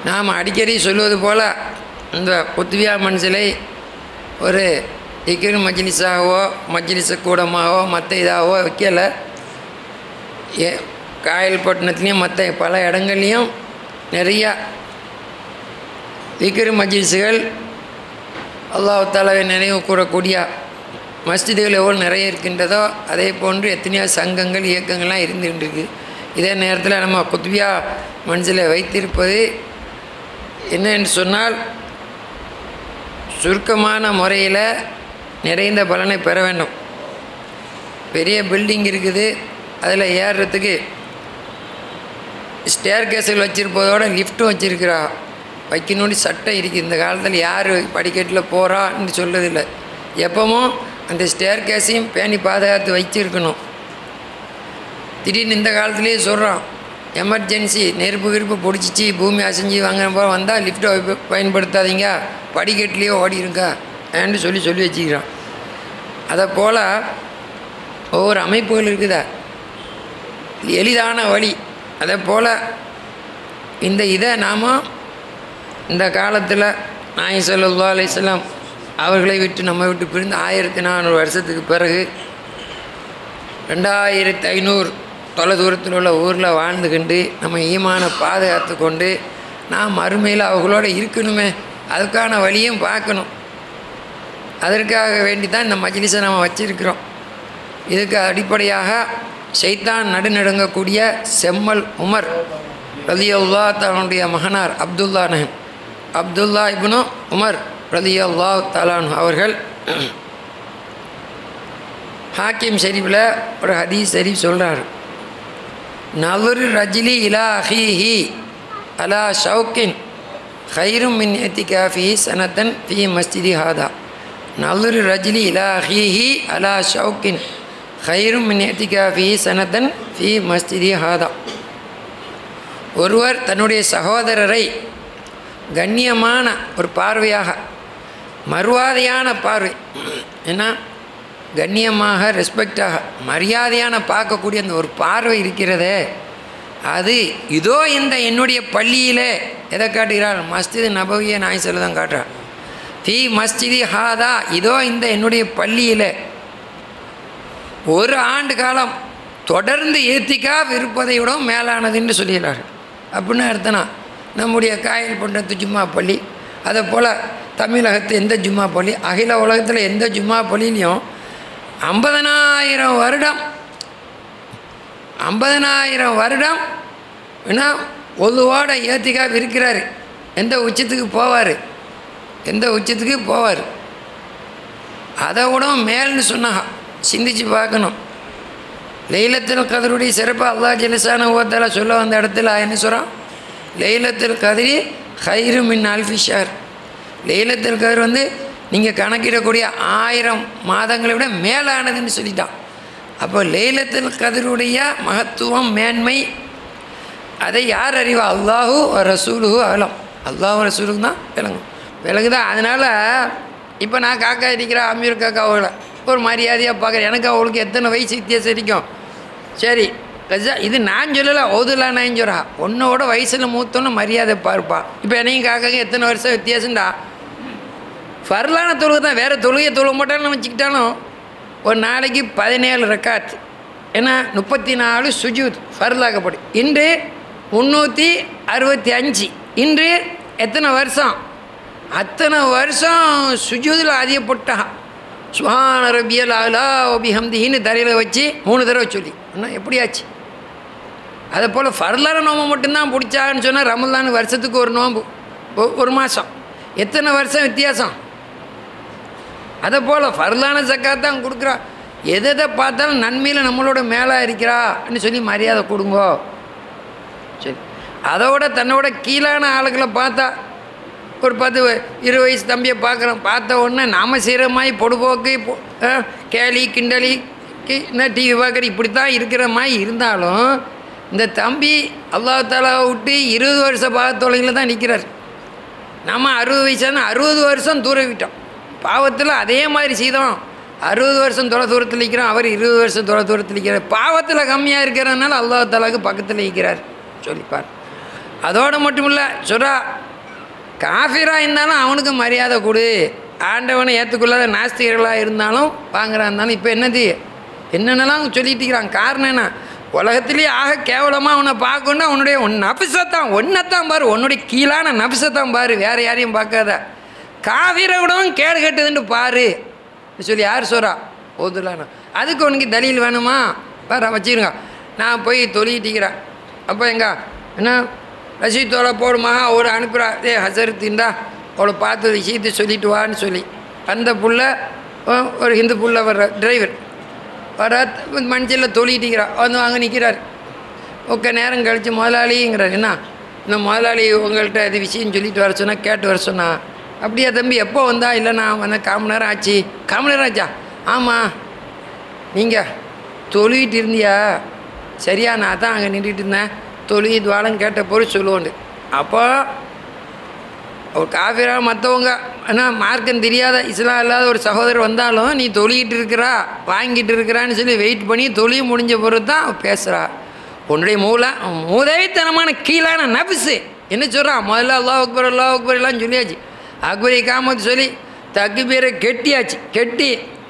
நாம் அடிக்கடி சொல்வது போல் இந்த குத்வியா மன்சிலை ஒரு இக்கிரு மஜ்லிஸாகவோ மஜ்லிஸு கூடமாகவோ மற்ற இதாகவோ வைக்கலை ஏ காயல்பட்டினத்துலேயும் மற்ற பல இடங்கள்லையும் நிறையா திக்ரு மஜ்லிஸுகள் அல்லாஹ் தாலாவை நினைவு கூறக்கூடிய மஸ்ஜிதுகள் எவ்வளோ நிறைய இருக்கின்றதோ அதே போன்று எத்தனையோ சங்கங்கள் இயக்கங்கள்லாம் இருந்துகிட்டு இருக்கு இதே நேரத்தில் நம்ம குத்பியா மனசில் வைத்திருப்பது என்னன்னு சொன்னால் சுருக்கமான முறையில் நிறைந்த பலனை பெற வேண்டும் பெரிய பில்டிங் இருக்குது அதில் ஏறுறதுக்கு ஸ்டேர் கேஸுகள் வச்சுருப்பதோட லிஃப்ட்டும் வச்சுருக்கிறா வைக்கணும்னு சட்டம் இருக்குது இந்த காலத்தில் யார் படிக்கட்டில் போகிறான்னு சொல்லதில்லை எப்பவும் அந்த ஸ்டேர் கேஸையும் பேணி பாதுகாத்து வச்சிருக்கணும் திடீர்னு இந்த காலத்துலேயே சொல்கிறோம் எமர்ஜென்சி நெருப்பு கிருப்பு பிடிச்சிச்சு பூமி அசைஞ்சு வாங்குறப்போ வந்தால் லிஃப்ட்டை பயன்படுத்தாதீங்க படிக்கட்டுலேயே ஓடிருங்க ஏன்னு சொல்லி சொல்லி வச்சுக்கிறான் அதை போல் ஒவ்வொரு அமைப்புகள் இருக்குதா எளிதான வழி அதே போல் இந்த இதை நாம் இந்த காலத்தில் நாய் சல்லா அலிஸ்லாம் அவர்களை விட்டு நம்ம விட்டு பிரிந்து ஆயிரத்தி நானூறு வருஷத்துக்கு பிறகு ரெண்டாயிரத்தி ஐநூறு தொலை தூரத்தில் உள்ள ஊரில் வாழ்ந்துக்கிண்டு நம்ம ஈமான பாதுகாத்து கொண்டு நாம் மறுமையில் அவங்களோட இருக்கணுமே அதுக்கான வழியும் பார்க்கணும் அதற்காக வேண்டி தான் இந்த மஜ்லிஸை நம்ம வச்சிருக்கிறோம் இதுக்கு அடிப்படையாக ஷைத்தான் நடுநடுங்கக்கூடிய செம்மல் உமர் ரலியல்லா தன்னுடைய மகனார் அப்துல்லா நஹம் அப்துல்லா இப்னு உமர் ரலியல்லா தலான் அவர்கள் ஹாக்கிம் ஷெரீஃபில் ஒரு ஹதீஸ் ஷெரீஃப் சொல்கிறார் நவரு ரஜிலி இலா அஹீஹி அலா ஷவுக்கின் ஹைரும் மின் எத்திகாஃபி சனத்தன் ஃபி மஸ்ஜிதி ஹாதா நவரு ரஜிலி இலா அஹீஹி அலா ஷவுக்கின் ஹைரும் மின் எத்திகாஃபி சனத்தன் ஃபி மஸ்ஜிதி ஹாதா ஒருவர் தன்னுடைய சகோதரரை கண்ணியமான ஒரு பார்வையாக மறுவாதையான பார்வை ஏன்னா கண்ணியமாக ரெஸ்பெக்டாக மரியாதையான பார்க்கக்கூடிய அந்த ஒரு பார்வை இருக்கிறதே அது இதோ இந்த என்னுடைய பள்ளியிலே எதை காட்டுகிறார் மஸ்ஜிது நபவிய நாய் சொல்ல தான் காட்டுறார் ஃபி மஸ்ஜிதி ஹாதா இதோ இந்த என்னுடைய பள்ளியில் ஒரு ஆண்டு காலம் தொடர்ந்து ஏத்திக்கா இருப்பதை விட மேலானதுன்னு சொல்லிடுறார்கள் அப்படின்னு அர்த்தனா நம்முடைய காயல் பண்டத்து ஜும்மா பள்ளி அதை போல் தமிழகத்து எந்த ஜும்மா பள்ளி அகில உலகத்தில் எந்த ஜும்மா பள்ளியிலையும் ஐம்பதனாயிரம் வருடம் ஐம்பதனாயிரம் வருடம் ஏன்னா ஒதுவோட ஏத்திக்கா இருக்கிறார் எந்த உச்சத்துக்கு போவார் எந்த உச்சத்துக்கு போவார் அதை விட மேல்னு சொன்னாங்க சிந்திச்சு பார்க்கணும் லைலத்தில் கதருடைய சிறப்பு அல்லா ஜெலிசான ஓத்தால சொல்ல வந்த இடத்துல என்ன சொல்கிறான் லைலத்தில் கதிரி ஹைரு மின் அல்ஃபிஷார் லைலத்தில் கதிர் வந்து நீங்கள் கணக்கிடக்கூடிய ஆயிரம் மாதங்களை விட மேலானதுன்னு சொல்லிட்டான் அப்போ லைலத்தில் கதிருடைய மகத்துவம் மேன்மை அதை யார் அறிவா அல்லாஹூ ரசூலுஹு அகலம் அல்லாஹூ ரசூலுக்கு தான் விளங்கும் விளங்குதா அதனால் இப்போ நான் காக்கா இருக்கிற அமீர் காக்கா அவளை ஒரு மரியாதையாக பார்க்குறேன் எனக்கு அவளுக்கு எத்தனை வயசு வித்தியாசம் இருக்கும் சரி கஜா இது நான் சொல்லலை ஓதுலா நான் சொல்கிறா உன்னோட வயசில் மூத்தோன்னு மரியாதை பார்ப்பா இப்போ என்னையும் காக்காக்கு எத்தனை வருஷம் வித்தியாசம்டா ஃபர்லான தொழுகை தான் வேறு தொழுகையை தொழுக மாட்டாலும் வச்சுக்கிட்டாலும் ஒரு நாளைக்கு பதினேழு ரக்காத் ஏன்னா முப்பத்தி நாலு சுஜூத் ஃபர்லாக்கப்படும் இன்று முந்நூற்றி அறுபத்தி அஞ்சு இன்று எத்தனை வருஷம் அத்தனை வருஷம் சுஜூதில் அதிகப்பட்டா சுஹான ரபியல் அலா ஒபி ஹம்தின்னு தரையில் வச்சு மூணு தடவை சொல்லி இன்னும் எப்படியாச்சு அதை போல் ஃபர்லான நோம்பு மட்டும்தான் பிடிச்சான்னு சொன்னால் ரமலான் வருஷத்துக்கு ஒரு நோம்பு ஒ- ஒரு மாதம் எத்தனை வருஷம் வித்தியாசம் அதை போல் ஃபர்லான ஜக்காத் தான் கொடுக்குறா எதை எதை பார்த்தாலும் நன்மையில் நம்மளோட மேலே இருக்கிறான்னு சொல்லி மரியாதை கொடுங்கோ சரி அதோட தன்னோட கீழான ஆளுகளை பார்த்தா ஒரு பத்து வ- இருபது வயசு தம்பியை பார்க்குறோம் பார்த்த உடனே நாம செய்கிற மாதிரி பொடுபோக்கு பொ- ஆ, கேலி கிண்டலி கி- இந்த டிவி பார்க்குற இப்படி தான் இருக்கிற மாதிரி இருந்தாலும் இந்த தம்பி அல்லாஹ் தாலாவை விட்டு இருபது வருஷ பாகத்தொலையில் தான் நிற்கிறார் நம்ம அறுபது வயசான அறுபது வருஷம் தூரம் விட்டோம் பாவத்தில் அதே மாதிரி செய்தோம் அறுபது வருஷம் தொலை தூரத்தில் நிற்கிறோம் அவர் இருபது வருஷம் தொலை தூரத்தில் நிற்கிறார் பாவத்தில் கம்மியாக இருக்கிறதுனால அல்லாஹ் தாலாவுக்கு பக்கத்தில் நிற்கிறார் சொல்லிப்பார் அதோடு மட்டும் இல்லை சொல்கிறா காஃபிராக இருந்தாலும் அவனுக்கு மரியாதை கொடு ஆண்டவனை ஏற்றுக்கொள்ளாத நாஸ்திகர்களாக இருந்தாலும் வாங்குறா இருந்தாலும் இப்போ என்னது என்னென்னலாம் சொல்லிட்டு இருக்கிறான் காரணம் என்ன உலகத்திலேயே ஆக கேவலமாக அவனை பார்க்கணுன்னா அவனுடைய உன் நபிசத்தான் ஒன்றைத்தான் பாரு உன்னுடைய கீழான நபிசத்தான் பாரு வேறு யாரையும் பார்க்காத காவிரை விடவும் கேடு கட்டுதுன்னு பாரு சொல்லி யார் சொல்கிறா ஓதுலானா அதுக்கு உனக்கு தலில் வேணுமா பாரு வச்சுருங்க நான் போய் தொழிட்டிக்கிறேன் அப்போ எங்க என்ன ரசீத்தோட போடுமா ஒரு அனுப்புகிறா ஏ ஹசரத் இந்தா அவளை பார்த்து விஷயத்தை சொல்லிட்டு வான்னு சொல்லி அந்த புள்ள அஹ், ஒரு ஹிந்து புள்ள வர்ற டிரைவர் வர மஞ்சளில் தொழிட்டிக்கிறா வந்து அங்கே நிற்கிறார் ஒக்க நேரம் கழித்து முதலாளிங்கிறார் என்ன இந்த முதலாளி உங்கள்கிட்ட இது விஷயம் சொல்லிட்டு வர சொன்னா கேட்டு வர சொன்னா அப்படியா தம்பி எப்போ வந்தா இல்லை நான் வந்த காம நேரம் ஆச்சு காம நேரம் ஆச்சா ஆமாம் நீங்கள் தொழுவிட்டு இருந்தியா சரியா நான் தான் அங்கே நின்றுட்டு இருந்தேன் தொழுவி துவாலம் கேட்ட பொருள் சொல்லுவோண்டு அப்போ ஒரு காஃபிரா மற்றவங்க ஆனால் மார்க்கம் தெரியாத இஸ்லாம் இல்லாத ஒரு சகோதரர் வந்தாலும் நீ தொழிகிட்டு இருக்கிறா வாங்கிட்டு இருக்கிறான்னு சொல்லி வெயிட் பண்ணி தொழில் முடிஞ்ச பிறகு தான் அவ பேசுகிறா உன்னுடைய மூல மூதவித்தனமான கீழான நபிசு என்ன சொல்கிறான் முதல்ல அல்லாஹ் அக்பர் அல்லாஹ் அக்பர் எல்லாம் சொல்லியாச்சு அக்பர் காமத்து சொல்லி தக்கு பேரை கெட்டியாச்சு கெட்டி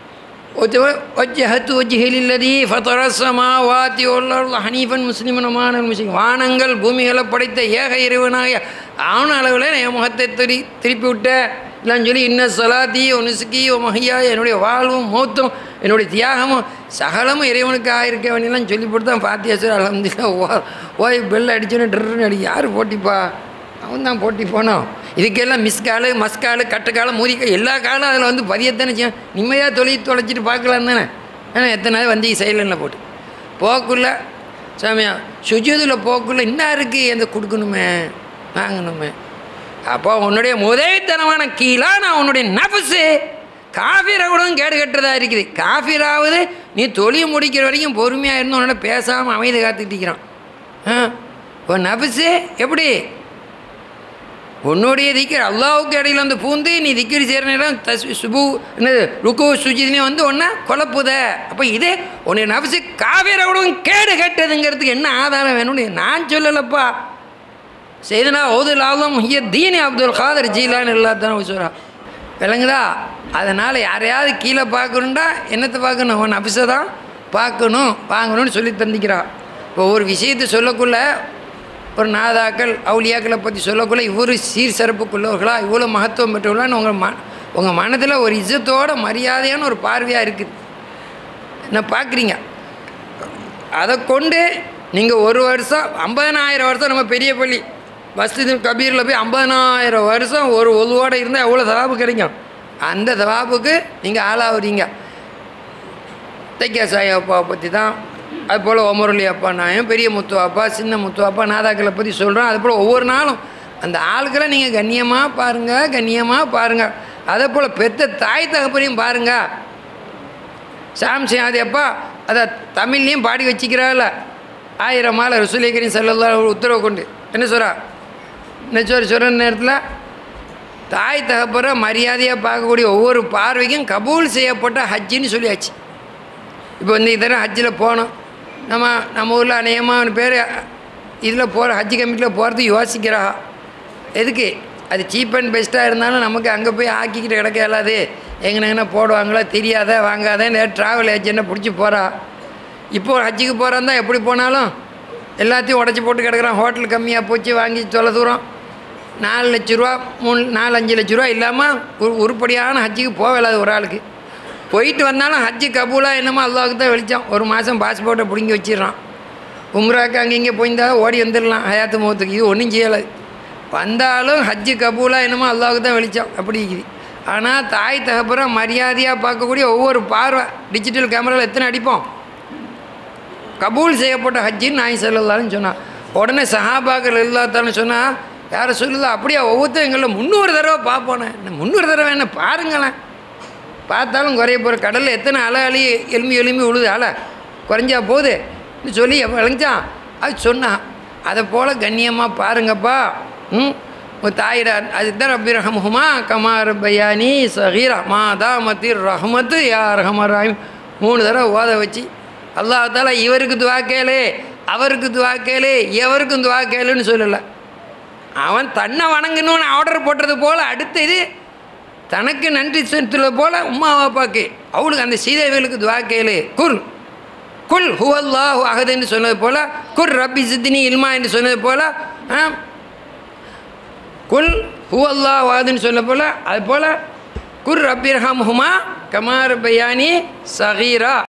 வஜ்ஜஹத்து வஜ்ஹிலில்லதி ஃபதரஸ்ஸமாவாதி வல் ஹனீஃபன் முஸ்லிமன் மானல் முஸ்லிம் வானங்கள் பூமிகளை படைத்த ஏக இறைவனாக அவன அளவில் என் முகத்தை திரி திருப்பி விட்ட இல்லைன்னு சொல்லி இன்ன சொலாத்தி ஒனுசுக்கி ஓ மஹியா என்னுடைய வாழ்வும் மௌத்தும் என்னுடைய தியாகமும் சகலமும் இறைவனுக்காக இருக்க வேண்டியெல்லாம் சொல்லி போட்டு தான் பாத்தியா சார் அலமதுல்லா ஓ ஓய் பெல் அடிச்சோன்னு ட்ருன்னு அடி யார் போட்டிப்பா அவன் தான் போட்டி போனோம் இதுக்கெல்லாம் மிஸ் காலு மஸ்காலு கட்டுக்காலு மூதிக்க எல்லா காலும் அதில் வந்து பதியத்தானே செய்யும் நிம்மதியாக தொலை தொலைச்சிட்டு பார்க்கலாம் தானே ஏன்னா எத்தனை நாள் வந்து சைலண்டில் போட்டு போக்குள்ள சாமியா சுஜூதில் போக்குள்ள என்ன இருக்குது எந்த கொடுக்கணுமே வாங்கணுமே அப்போ உன்னுடைய முதவித்தனமான கீழா நான் உன்னுடைய நபசு காஃபிரை கூட கேடு கட்டுறதா இருக்குது காஃபிராவது நீ தொழில் முடிக்கிற வரைக்கும் பொறுமையாக இருந்து உன்னோட பேசாமல் அமைதி காத்துக்கிட்டு இருக்கிறான் ஆ உன் நபசு எப்படி உன்னுடைய திக்கர் அல்லாவுக்கு இடையில வந்து பூந்து நீ திக்கரி செய்கிற நேரம் தஸ் சுபு என்னது ருக்கு சுஜித்னே வந்து ஒன்றா குழப்புத அப்போ இது உன்னை நபிச்சு காவிரவுடன் கேடு கட்டதுங்கிறதுக்கு என்ன ஆதாரம் வேணும்னு நான் சொல்லலப்பா செய்தனா ஓதுல் ஆலம் ஹிய தீனி அப்துல் காதர் ஜீலான்னு இல்லாதான சொல்கிறா விளங்குதா அதனால் யாரையாவது கீழே பார்க்கணுண்டா என்னத்தை பார்க்கணும் உன் அபிசை தான் பார்க்கணும் வாங்கணும்னு சொல்லி தந்திக்கிறா இப்போ ஒரு விஷயத்தை சொல்லக்குள்ள ஒரு நாதாக்கள் அவுலியாக்களை பற்றி சொல்லக்குள்ள இவ்வொரு சீர் சிறப்புக்குள்ளவர்களா இவ்வளோ மகத்துவம் பெற்றவர்களான்னு உங்கள் ம உங்கள் மனதில் ஒரு இஜத்தோட மரியாதையான ஒரு பார்வையாக இருக்குது என்ன பார்க்குறீங்க அதை கொண்டு நீங்கள் ஒரு வருஷம் ஐம்பதனாயிரம் வருஷம் நம்ம பெரிய பள்ளி மஸ்ஜிது கபீரில் போய் ஐம்பதனாயிரம் வருஷம் ஒரு ஒழுவோடு இருந்தால் எவ்வளோ தவாப்பு கிடைக்கும் அந்த தவாப்புக்கு நீங்கள் ஆளாகுறீங்க தைக்கா சாய் அப்பாவை பற்றி தான் அதுபோல் ஒமருளி அப்பா நாயம் பெரிய முத்து அப்பா சின்ன முத்து அப்பா நாதாக்களை பற்றி சொல்கிறோம் அதுபோல் ஒவ்வொரு நாளும் அந்த ஆளுக்களை நீங்கள் கண்ணியமாக பாருங்கள் கண்ணியமாக பாருங்கள் அதே போல் பெத்த தாய் தகப்பனையும் பாருங்கள் சாம் சியாதி அப்பா அதை தமிழ்லேயும் பாடி வச்சுக்கிறாள் ஆயிரம் மாலை ரசூலிகரின் செல்லலாம் உத்தரவு கொண்டு என்ன சொல்கிறா என்ன சொல்ற சொல்கிற நேரத்தில் தாய் தகப்பரை மரியாதையாக பார்க்கக்கூடிய ஒவ்வொரு பார்வைக்கும் கபூல் செய்யப்பட்ட ஹஜ்ஜின்னு சொல்லியாச்சு இப்போ வந்து இதர ஹஜ்ஜில் போனோம் நம்ம நம்ம ஊரில் அநேகமான பேர் இதில் போகிற ஹஜ்ஜி கமிட்டியில் போகிறது யோசிக்கிறா எதுக்கு அது சீப் அண்ட் பெஸ்ட்டாக இருந்தாலும் நமக்கு அங்கே போய் ஆக்கிக்கிட்டு கிடக்க இயலாது எங்கன போடுவாங்களோ தெரியாத வாங்காத ட்ராவல் ஏஜென்ட்டை பிடிச்சி போகிறா இப்போ ஹஜ்ஜுக்கு போகிறான் தான் எப்படி போனாலும் எல்லாத்தையும் உடச்சி போட்டு கிடக்குறான் ஹோட்டல் கம்மியாக போச்சு வாங்கி தொலை தூரம் நாலு லட்ச ரூபா மூணு நாலு அஞ்சு லட்ச ரூபா இல்லாமல் ஒரு உருப்படியான ஹஜ்ஜுக்கு போகலாது ஒரு ஆளுக்கு போயிட்டு வந்தாலும் ஹஜ்ஜு கபூலாக என்னமோ அல்லாவுக்கு தான் வெளிச்சம் ஒரு மாதம் பாஸ்போர்ட்டை பிடுங்கி வச்சிடுறான் உம்ராக்கு அங்கே இங்கே போயிருந்தா ஓடி வந்துடலாம் ஹயாத்து முகத்துக்கு இது ஒன்றும் செய்யலை வந்தாலும் ஹஜ்ஜு கபூலாக என்னமோ அல்லாவுக்கு தான் வெளிச்சம் அப்படி இருக்குது ஆனால் தாய் தகப்புறம் மரியாதையாக பார்க்கக்கூடிய ஒவ்வொரு பார்வை டிஜிட்டல் கேமராவில் எத்தனை அடிப்போம் கபூல் செய்யப்பட்ட ஹஜ்ஜின்னு நாய் செல்லலான்னு சொன்னான் உடனே சஹாபாக்கள் இல்லாதான்னு சொன்னால் யாரை சொல்லுதா அப்படியே ஒவ்வொருத்தரும் எங்களில் முந்நூறு தடவை பார்ப்போனே என்ன முந்நூறு தடவை என்ன பாருங்களேன் பார்த்தாலும் குறைய போகிற கடலில் எத்தனை அலை அழி எலும்பி எலும்பி விழுது அலை குறைஞ்சா போகுது சொல்லி விளைஞ்சான் அது சொன்னான் அதை போல் கண்ணியமாக பாருங்கப்பா ம் உங்கள் தாயிடா அதுதான் ரப்பி ரஹமுமா கமார் பயானி சஹீரா மாதா மத்திர் ரஹமத்து யா ரஹமர் ராஹிம் மூணு தடவை ஓத வச்சு அல்லாஹால இவருக்கு துவா கேளு அவருக்கு துவா கேளு எவருக்கும் துவா கேளுன்னு சொல்லலை அவன் தன்னை வணங்கணும்னு ஆர்டர் போட்டது போல் அடுத்தது தனக்கு நன்றி செலுத்துறது போல் உம்மா அப்பாக்கு அவளுக்கு அந்த சீதேவிகளுக்கு துவா கேளு குர் குல் ஹுவல்லாஹு அஹத் என்று சொன்னது போல் குர் ரப்பி சித்தினி இல்மா என்று சொன்னது போல் குல் ஹுவல்லாஹு அஹதுன்னு சொன்ன போல் அது போல் குர் ரப்பிர்ஹம் ஹுமா கமார் பயானி சகீரா